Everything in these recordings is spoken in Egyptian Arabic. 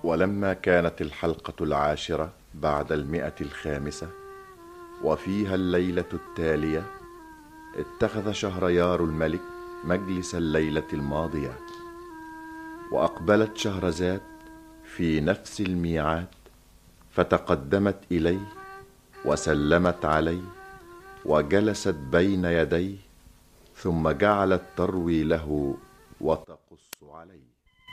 ولما كانت الحلقة العاشرة بعد المئة الخامسة وفيها الليلة التالية اتخذ شهريار الملك مجلس الليلة الماضية وأقبلت شهرزاد في نفس الميعاد فتقدمت إليه وسلمت عليه وجلست بين يديه ثم جعلت تروي له وتقص عليه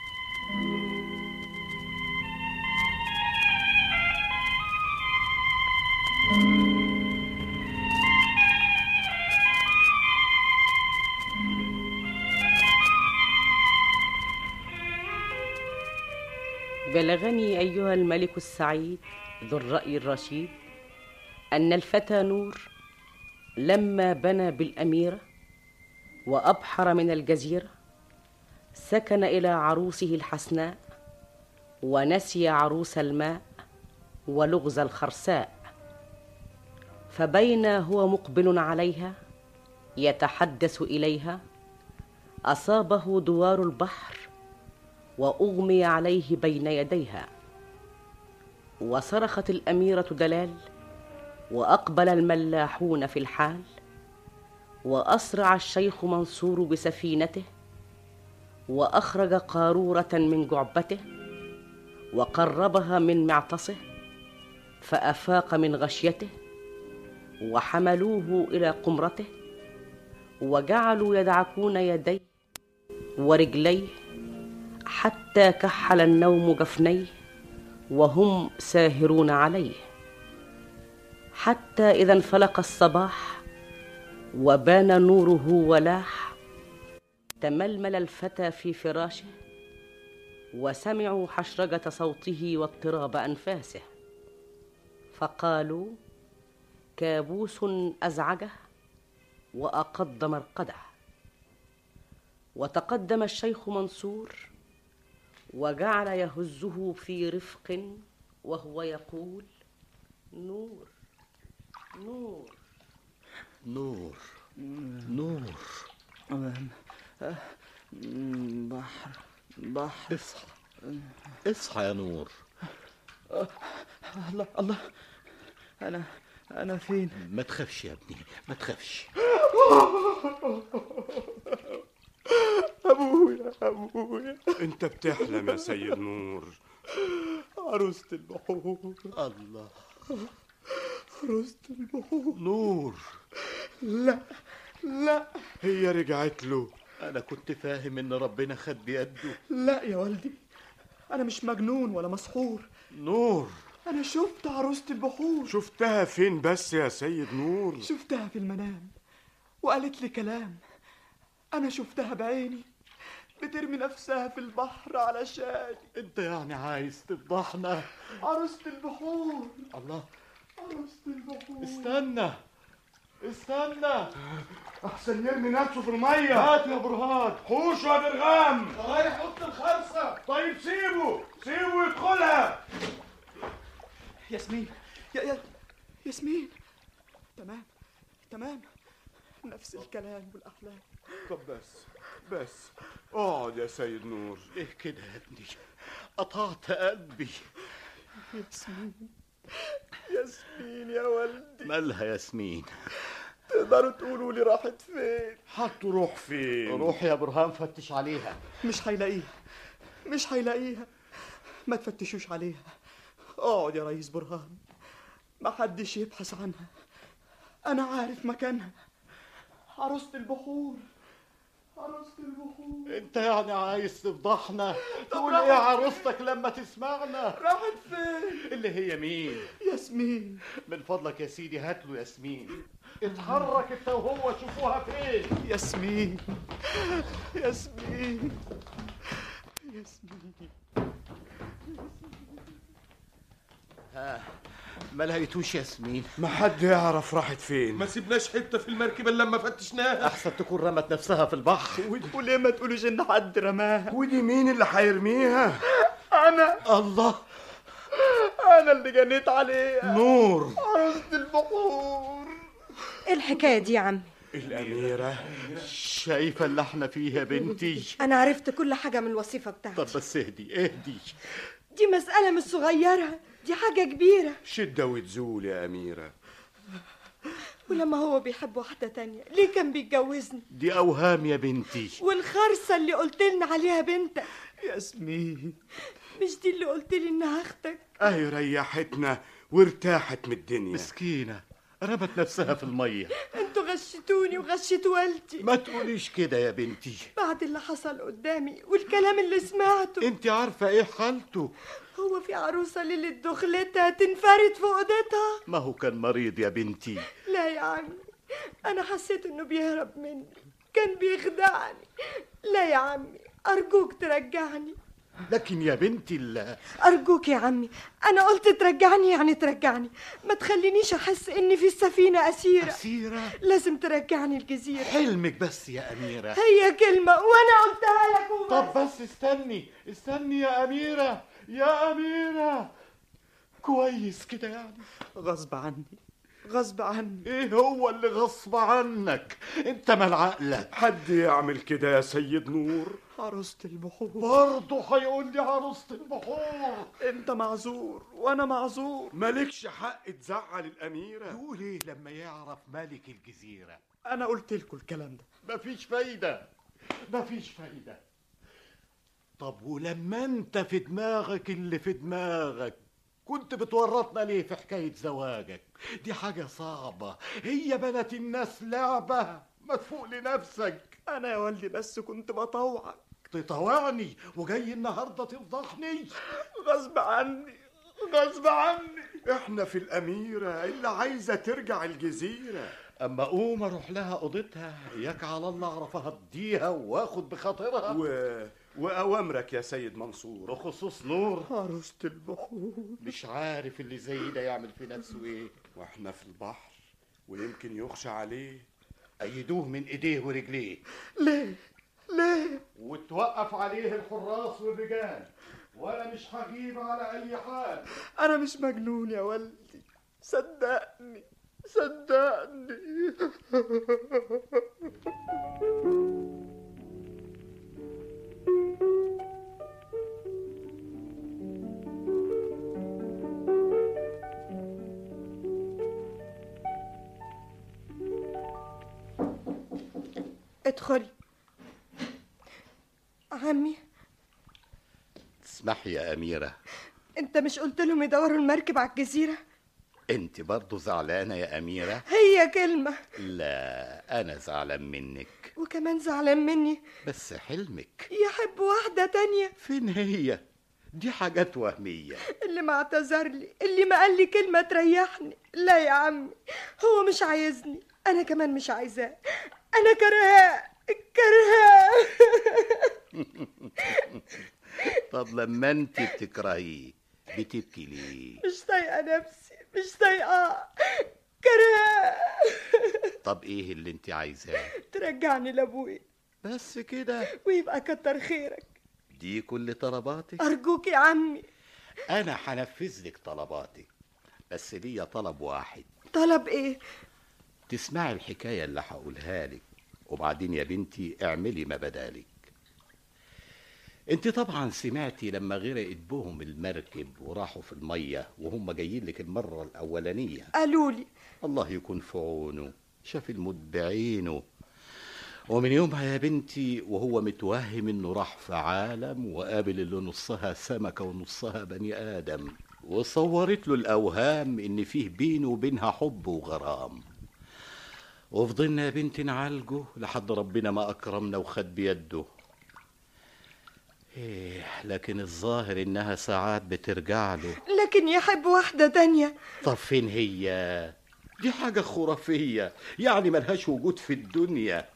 بلغني ايها الملك السعيد ذو الراي الرشيد ان الفتى نور لما بنى بالاميره وابحر من الجزيره سكن الى عروسه الحسناء ونسي عروس الماء ولغز الخرساء فبين هو مقبل عليها يتحدث اليها اصابه دوار البحر واغمي عليه بين يديها وصرخت الاميره دلال واقبل الملاحون في الحال واسرع الشيخ منصور بسفينته واخرج قاروره من جعبته وقربها من معتصه فافاق من غشيته وحملوه الى قمرته وجعلوا يدعكون يديه ورجليه حتى كحل النوم جفنيه وهم ساهرون عليه حتى اذا انفلق الصباح وبان نوره ولاح تململ الفتى في فراشه وسمعوا حشرجه صوته واضطراب انفاسه فقالوا كابوس ازعجه واقض مرقده وتقدم الشيخ منصور وجعل يهزه في رفق وهو يقول نور نور نور نور بحر بحر اصحى اصحى يا نور الله الله انا انا فين ما تخافش يا ابني ما تخافش ابويا ابويا انت بتحلم يا سيد نور عروسة البحور الله عروسة البحور نور لا لا هي رجعت له انا كنت فاهم ان ربنا خد بيده لا يا والدي انا مش مجنون ولا مسحور نور انا شفت عروسة البحور شفتها فين بس يا سيد نور شفتها في المنام وقالت لي كلام انا شفتها بعيني بترمي نفسها في البحر علشان انت يعني عايز تفضحنا عروسة البحور الله عروسة البحور استنى استنى احسن يرمي نفسه في الميه هات يا برهان حوشه يا برغام رايح اوضه الخرصه طيب سيبه سيبه يدخلها ياسمين يا يا ياسمين تمام تمام نفس الكلام والاحلام طب بس بس اقعد يا سيد نور ليه كده يا ابني قطعت قلبي ياسمين ياسمين يا والدي مالها ياسمين تقدروا تقولوا لي راحت فين هتروح فين روح يا برهان فتش عليها مش هيلاقيها مش هيلاقيها ما تفتشوش عليها اقعد يا ريس برهان ما حدش يبحث عنها انا عارف مكانها عروسة البحور عروسة البحور انت يعني عايز تفضحنا تقول ايه عروستك لما تسمعنا راحت فين اللي هي مين ياسمين من فضلك يا سيدي هات له ياسمين اتحرك انت وهو شوفوها فين ياسمين ياسمين ياسمين ها ما لقيتوش ياسمين ما حد يعرف راحت فين ما سيبناش حته في المركبه الا لما فتشناها احسن تكون رمت نفسها في البحر وليه ما تقولوش ان حد رماها ودي مين اللي هيرميها انا الله انا اللي جنيت عليها نور عروسة البحور ايه الحكايه دي يا عمي الأميرة شايفه اللي احنا فيه يا بنتي انا عرفت كل حاجه من الوصيفه طب بتاعتي بس اهدي اهدي دي مسألة مش صغيرة دي حاجة كبيرة شدة وتزول يا أميرة ولما هو بيحب واحدة تانية ليه كان بيتجوزني دي أوهام يا بنتي والخرصة اللي قلت لنا عليها بنتك ياسمين مش دي اللي قلت لي انها اختك أهي ريحتنا وارتاحت من الدنيا مسكينة رمت نفسها في المية انتوا غشتوني وغشتوا والدي ما تقوليش كده يا بنتي بعد اللي حصل قدامي والكلام اللي سمعته انت عارفة ايه حالته هو في عروسة ليلة دخلتها تنفرد في اوضتها ما هو كان مريض يا بنتي لا يا عمي انا حسيت انه بيهرب مني كان بيخدعني لا يا عمي ارجوك ترجعني لكن يا بنتي لا ارجوك يا عمي انا قلت ترجعني يعني ترجعني ما تخلينيش احس اني في السفينة اسيرة أسيرة لازم ترجعني الجزيرة حلمك بس يا أميرة هي كلمة وانا قلتها لك وبس طب بس استني استني يا أميرة يا أميرة كويس كده يعني غصب عني غصب عني ايه هو اللي غصب عنك انت مال عقلك حد يعمل كده يا سيد نور عروسة البحور برضه هيقول لي عروسة البحور انت معذور وانا معذور مالكش حق تزعل الأميرة يقول ايه لما يعرف ملك الجزيرة انا قلت لكم الكلام ده مفيش فايدة مفيش فايدة طب ولما انت في دماغك اللي في دماغك كنت بتورطنا ليه في حكاية زواجك دي حاجة صعبة هي بنات الناس لعبة ما تفوق لنفسك انا يا والدي بس كنت بطوعك تطوعني وجاي النهاردة تفضحني غصب عني غصب عني احنا في الأميرة اللي عايزة ترجع الجزيرة اما اقوم اروح لها اوضتها اياك على الله اعرف اهديها واخد بخاطرها و... وأوامرك يا سيد منصور بخصوص نور عروسة البحور مش عارف اللي زي ده يعمل في نفسه ايه واحنا في البحر ويمكن يخشى عليه ايدوه من ايديه ورجليه ليه ليه وتوقف عليه الحراس والرجال وانا مش هغيب على اي حال انا مش مجنون يا والدي صدقني صدقني ادخلي عمي اسمحي يا اميره انت مش قلت لهم يدوروا المركب على الجزيرة انت برضو زعلانه يا اميره هي كلمة لا انا زعلان منك وكمان زعلان مني بس حلمك يحب واحدة تانية فين هي دي حاجات وهميه اللي ما اعتذر لي اللي ما قال لي كلمة تريحني لا يا عمي هو مش عايزني انا كمان مش عايزاه انا كرهاه كرهاه طب لما انت بتكرهيه بتبكي ليه مش طايقة نفسي مش طايقاه كرهاه طب ايه اللي انت عايزاه ترجعني لابوي بس كده ويبقى كتر خيرك دي كل طلباتك ارجوك يا عمي انا هنفذ لك طلباتك بس ليا طلب واحد طلب ايه تسمعي الحكايه اللي هقولها لك وبعدين يا بنتي اعملي ما بدالك انت طبعا سمعتي لما غرقت بهم المركب وراحوا في الميه وهم جايين لك المره الاولانيه قالوا لي الله يكون في عونه شاف الموت بعينه ومن يومها يا بنتي وهو متوهم انه راح في عالم وقابل اللي نصها سمكة ونصها بني آدم وصورت له الأوهام إن فيه بينه وبينها حب وغرام وفضلنا يا بنتي نعالجه لحد ربنا ما أكرمنا وخد بيده إيه لكن الظاهر إنها ساعات بترجع له لكن يحب واحدة تانية طب فين هي دي حاجة خرافية يعني ملهاش وجود في الدنيا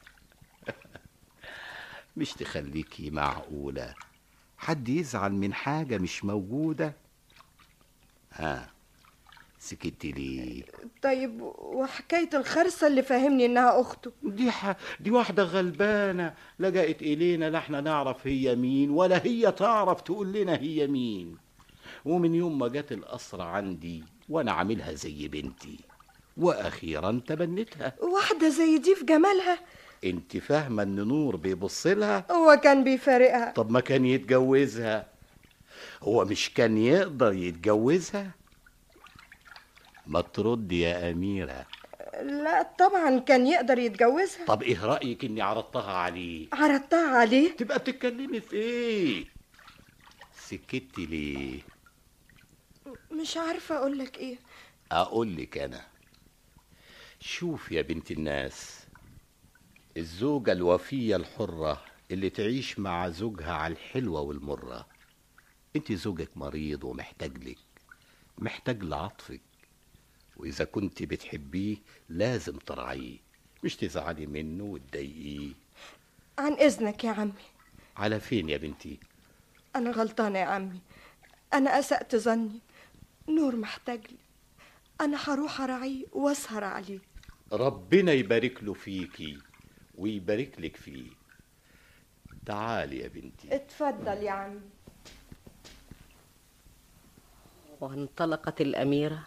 مش تخليكي معقولة حد يزعل من حاجة مش موجودة ها سكتي ليه طيب وحكاية الخرصة اللي فاهمني انها اخته دي ح... دي واحدة غلبانة لجأت إلينا لا احنا نعرف هي مين ولا هي تعرف تقول لنا هي مين ومن يوم ما جت القصر عندي وأنا عاملها زي بنتي وأخيرا تبنتها واحدة زي دي في جمالها انت فاهمة ان نور بيبص لها هو كان بيفارقها طب ما كان يتجوزها هو مش كان يقدر يتجوزها ما ترد يا أميرة لا طبعا كان يقدر يتجوزها طب إيه رأيك إني عرضتها عليه عرضتها عليه تبقى بتتكلمي في إيه سكتي ليه مش عارفة أقولك إيه أقول لك أنا شوف يا بنت الناس الزوجة الوفية الحرة اللي تعيش مع زوجها على الحلوة والمرة انت زوجك مريض ومحتاج لك محتاج لعطفك وإذا كنت بتحبيه لازم ترعيه مش تزعلي منه وتضايقيه عن إذنك يا عمي على فين يا بنتي أنا غلطانة يا عمي أنا أسأت ظني نور محتاج لي أنا هروح أراعيه وأسهر عليه ربنا يبارك له فيكي ويبارك لك فيه تعالي يا بنتي اتفضل يا عمي وانطلقت الأميرة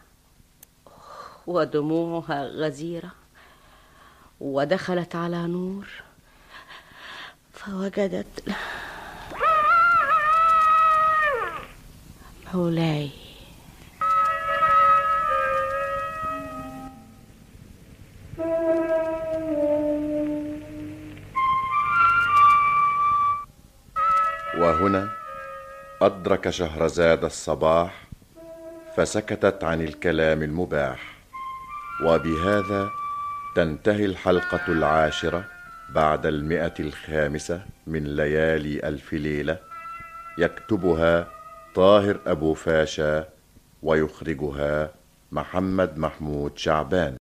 ودموعها غزيرة ودخلت على نور فوجدت مولاي وهنا أدرك شهرزاد الصباح فسكتت عن الكلام المباح وبهذا تنتهي الحلقة العاشرة بعد المئة الخامسة من ليالي ألف ليلة يكتبها طاهر أبو فاشا ويخرجها محمد محمود شعبان